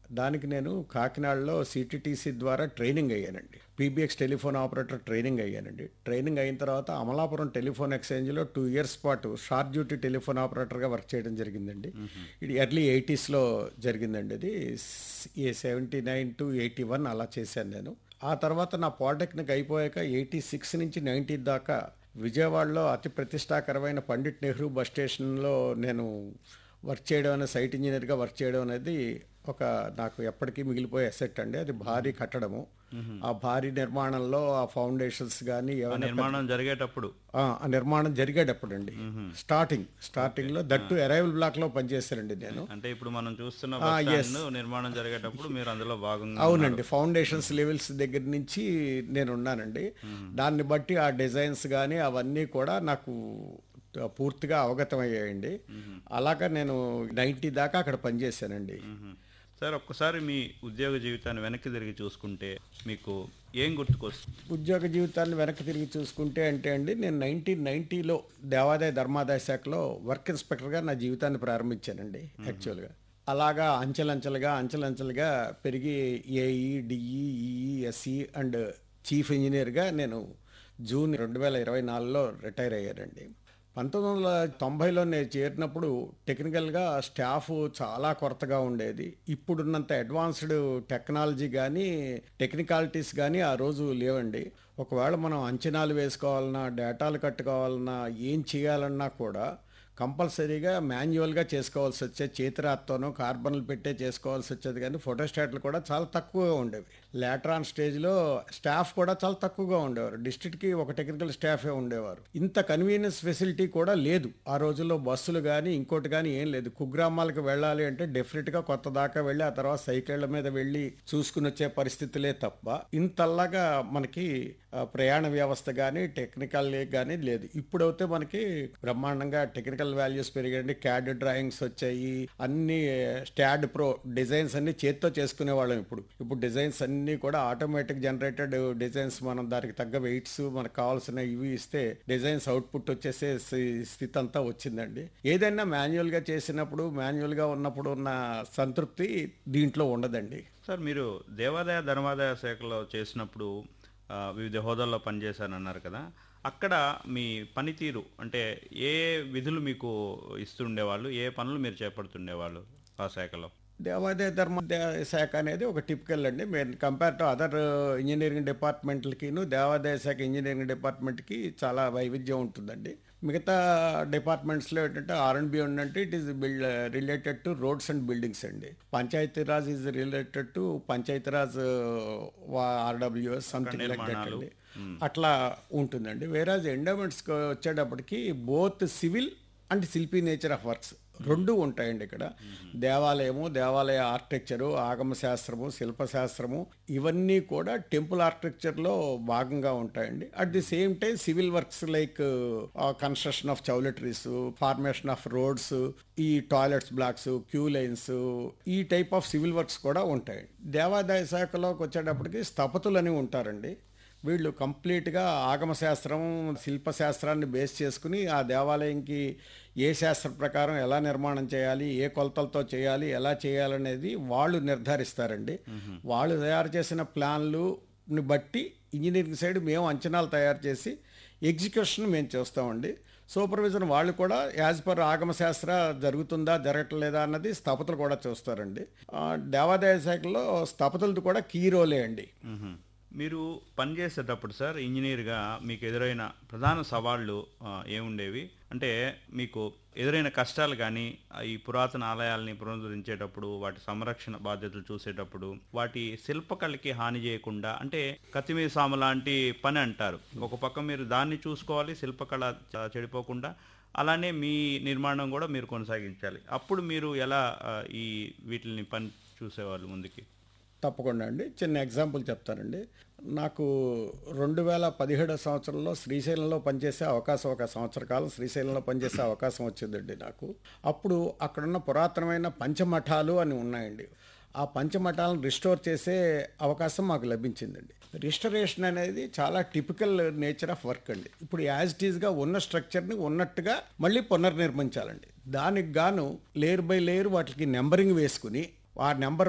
దానికి నేను కాకినాడలో సిటీటీసీ ద్వారా ట్రైనింగ్ అయ్యానండి పీబీఎక్స్ టెలిఫోన్ ఆపరేటర్ ట్రైనింగ్ అయ్యానండి ట్రైనింగ్ అయిన తర్వాత అమలాపురం టెలిఫోన్ ఎక్స్చేంజ్లో టూ ఇయర్స్ పాటు షార్ట్ డ్యూటీ టెలిఫోన్ ఆపరేటర్గా వర్క్ చేయడం జరిగిందండి ఇది ఎర్లీ ఎయిటీస్లో జరిగిందండి ఇది ఏ seventy nine to eighty one అలా చేశాను నేను ఆ తర్వాత నా పాలిటెక్నిక్ అయిపోయాక ఎయిటీ సిక్స్ నుంచి నైంటీ దాకా విజయవాడలో అతి ప్రతిష్టాకరమైన పండిట్ నెహ్రూ బస్ స్టేషన్లో నేను వర్క్ చేయడం అనే సైట్ ఇంజనీర్గా వర్క్ చేయడం అనేది ఒక నాకు ఎప్పటికీ మిగిలిపోయే అసెట్ అండి అది భారీ కట్టడము ఆ భారీ నిర్మాణంలో ఆ ఫౌండేషన్స్ కానీ ఆ ఏమైనా నిర్మాణం జరిగేటప్పుడు ఆ ఆ నిర్మాణం జరిగేటప్పుడు అండి స్టార్టింగ్ స్టార్టింగ్ లో దట్టు అరైవల్ బ్లాక్ లో పనిచేశానండి నేను అంటే ఇప్పుడు మనం చూస్తున్న బస్ స్టాండ్ నిర్మాణం జరిగేటప్పుడు మీరు అందులో భాగంగా అవునండి ఫౌండేషన్స్ లెవెల్స్ దగ్గర నుంచి నేను ఉన్నానండి దాన్ని బట్టి ఆ డిజైన్స్ కానీ అవన్నీ కూడా నాకు పూర్తిగా అవగతం అయ్యాయండి అలాగా నేను నైంటీ దాకా అక్కడ పనిచేశానండి మ్మ్. సార్ ఒక్కసారి మీ ఉద్యోగ జీవితాన్ని వెనక్కి తిరిగి చూసుకుంటే మీకు ఏం గుర్తుకొస్తుంది ఉద్యోగ జీవితాన్ని వెనక్కి తిరిగి చూసుకుంటే అంటే అండి నేను నైన్టీన్ నైన్టీలో దేవాదాయ ధర్మాదాయ శాఖలో వర్క్ ఇన్స్పెక్టర్గా నా జీవితాన్ని ప్రారంభించానండి యాక్చువల్గా అలాగా అంచెలంచెలుగా అంచెలంచెలుగా పెరిగి AE DE EE SE and chief ఇంజనీర్గా నేను జూన్ రెండు వేల ఇరవై నాలుగులో రిటైర్ అయ్యానండి పంతొమ్మిది వందల తొంభైలో నేను చేరినప్పుడు టెక్నికల్గా స్టాఫ్ చాలా కొరతగా ఉండేది ఇప్పుడున్నంత అడ్వాన్స్డ్ టెక్నాలజీ కానీ టెక్నికాలిటీస్ కానీ ఆ రోజు లేవండి ఒకవేళ మనం అంచనాలు వేసుకోవాలన్నా డేటాలు కట్టుకోవాలన్నా ఏం చేయాలన్నా కూడా కంపల్సరీగా మాన్యువల్గా చేసుకోవాల్సి వచ్చేది చేతిరాత్తోనో కార్బన్లు పెట్టే చేసుకోవాల్సి వచ్చేది కానీ ఫోటోస్టాట్లు కూడా చాలా తక్కువగా ఉండేవి లేటరాన్ స్టేజ్లో స్టాఫ్ కూడా చాలా తక్కువగా ఉండేవారు డిస్ట్రిక్ట్కి ఒక టెక్నికల్ స్టాఫే ఉండేవారు ఇంత కన్వీనియన్స్ ఫెసిలిటీ కూడా లేదు ఆ రోజుల్లో బస్సులు కానీ ఇంకోటి కానీ ఏం లేదు కుగ్రామాలకు వెళ్ళాలి అంటే డెఫినెట్గా కొత్త దాకా వెళ్ళి ఆ తర్వాత సైకిళ్ళ మీద వెళ్ళి చూసుకుని వచ్చే పరిస్థితులే తప్ప ఇంతల్లాగా మనకి ఆ, ప్రయాణ వ్యవస్థ కానీ టెక్నికల్ కానీ లేదు ఇప్పుడైతే మనకి బ్రహ్మాండంగా టెక్నికల్ వాల్యూస్ పెరిగాయండి క్యాడ్ డ్రాయింగ్స్ వచ్చాయి అన్ని స్టాడ్ ప్రో డిజైన్స్ అన్ని చేత్తో చేసుకునే వాళ్ళం ఇప్పుడు ఇప్పుడు డిజైన్స్ అన్ని కూడా ఆటోమేటిక్ జనరేటెడ్ డిజైన్స్ మనం దానికి తగ్గ వెయిట్స్ మనకు కావాల్సిన ఇవి ఇస్తే డిజైన్స్ అవుట్పుట్ వచ్చేసే స్థి- స్థితి అంతా వచ్చిందండి ఏదైనా మాన్యువల్ గా చేసినప్పుడు మాన్యువల్ గా ఉన్నప్పుడు ఉన్న సంతృప్తి దీంట్లో ఉండదండి సార్ మీరు దేవాదాయ ధర్మాదాయ శాఖలో చేసినప్పుడు ఆ, వివిధ హోదాల్లో పనిచేశారన్నారు కదా అక్కడ మీ పనితీరు అంటే ఏ విధులు మీకు ఇస్తుండేవాళ్ళు ఏ పనులు మీరు చేపడుతుండేవాళ్ళు ఆ శాఖలో దేవాదాయ ధర్మాదాయ శాఖ అనేది ఒక టిపికల్ అండి మేము కంపేర్ టు అదర్ ఇంజనీరింగ్ డిపార్ట్మెంట్లకిను దేవాదాయ శాఖ ఇంజనీరింగ్ డిపార్ట్మెంట్కి చాలా వైవిధ్యం ఉంటుందండి మిగతా డిపార్ట్మెంట్స్లో ఏంటంటే ఆర్ అండ్ బి అంటే it is build related to roads and buildings అండి Panchayati Raj is related to Panchayati Raj RWS something like that అండి అట్లా ఉంటుందండి వేరాజ్ ఎండోమెంట్స్కి వచ్చేటప్పటికి బోత్ సివిల్ అండ్ శిల్పీ నేచర్ ఆఫ్ వర్క్స్ రెండు ఉంటాయండి ఇక్కడ దేవాలయము దేవాలయ ఆర్కిటెక్చరు ఆగమ శాస్త్రము శిల్పశాస్త్రము ఇవన్నీ కూడా టెంపుల్ ఆర్కిటెక్చర్లో భాగంగా ఉంటాయండి at the same time civil works like construction of choultries formation of roads ఈ టాయిలెట్స్ బ్లాక్స్ క్యూ లైన్స్ ఈ టైప్ ఆఫ్ సివిల్ వర్క్స్ కూడా ఉంటాయి దేవాదాయ శాఖలోకి వచ్చేటప్పటికి స్థపతులని ఉంటారండి వీళ్ళు కంప్లీట్గా ఆగమ శాస్త్రం శిల్పశాస్త్రాన్ని బేస్ చేసుకుని ఆ దేవాలయంకి ఏ శాస్త్ర ప్రకారం ఎలా నిర్మాణం చేయాలి ఏ కొలతలతో చేయాలి ఎలా చేయాలనేది వాళ్ళు నిర్ధారిస్తారండి వాళ్ళు తయారు చేసిన ప్లాన్లుని బట్టి ఇంజనీరింగ్ సైడ్ మేము అంచనాలు తయారు చేసి ఎగ్జిక్యూషన్ మేము చేస్తామండి సూపర్విజన్ వాళ్ళు కూడా యాజ్ పర్ ఆగమ శాస్త్ర జరుగుతుందా జరగట్లేదా అన్నది స్థపతులు కూడా చూస్తారండి ఆ, దేవాదాయ శాఖలో స్థపతులది కూడా కీ రోలే అండి మ్మ్. మీరు పనిచేసేటప్పుడు సార్ ఇంజనీర్గా మీకు ఎదురైన ప్రధాన సవాళ్ళు ఆ, ఏముండేవి అంటే మీకు ఎదురైన కష్టాలు కానీ ఈ పురాతన ఆలయాల్ని పునరుద్ధరించేటప్పుడు వాటి సంరక్షణ బాధ్యతలు చూసేటప్పుడు వాటి శిల్పకళకి హాని చేయకుండా అంటే కత్తిమీద సాము లాంటి పని అంటారు ఒక పక్క మీరు దాన్ని చూసుకోవాలి శిల్పకళ చ- చెడిపోకుండా అలానే మీ నిర్మాణం కూడా మీరు కొనసాగించాలి అప్పుడు మీరు ఎలా ఆ, ఈ వీటిని పని చూసేవాళ్ళు ముందుకి తప్పకుండా అండి చిన్న ఎగ్జాంపుల్ చెప్తానండి నాకు రెండు వేల పదిహేడో సంవత్సరంలో శ్రీశైలంలో పనిచేసే అవకాశం ఒక సంవత్సర కాలం శ్రీశైలంలో పనిచేసే అవకాశం వచ్చిందండి నాకు అప్పుడు అక్కడున్న పురాతనమైన పంచమఠాలు అని ఉన్నాయండి ఆ పంచమఠాలను రిస్టోర్ చేసే అవకాశం మాకు లభించిందండి రిస్టరేషన్ అనేది చాలా టిపికల్ నేచర్ ఆఫ్ వర్క్ అండి ఇప్పుడు యాజ్ ఇట్ ఈస్గా ఉన్న స్ట్రక్చర్ని ఉన్నట్టుగా మళ్ళీ పునర్నిర్మించాలండి దానికి గాను లేయర్ బై లేయర్ వాటికి నెంబరింగ్ వేసుకుని ఆ నెంబర్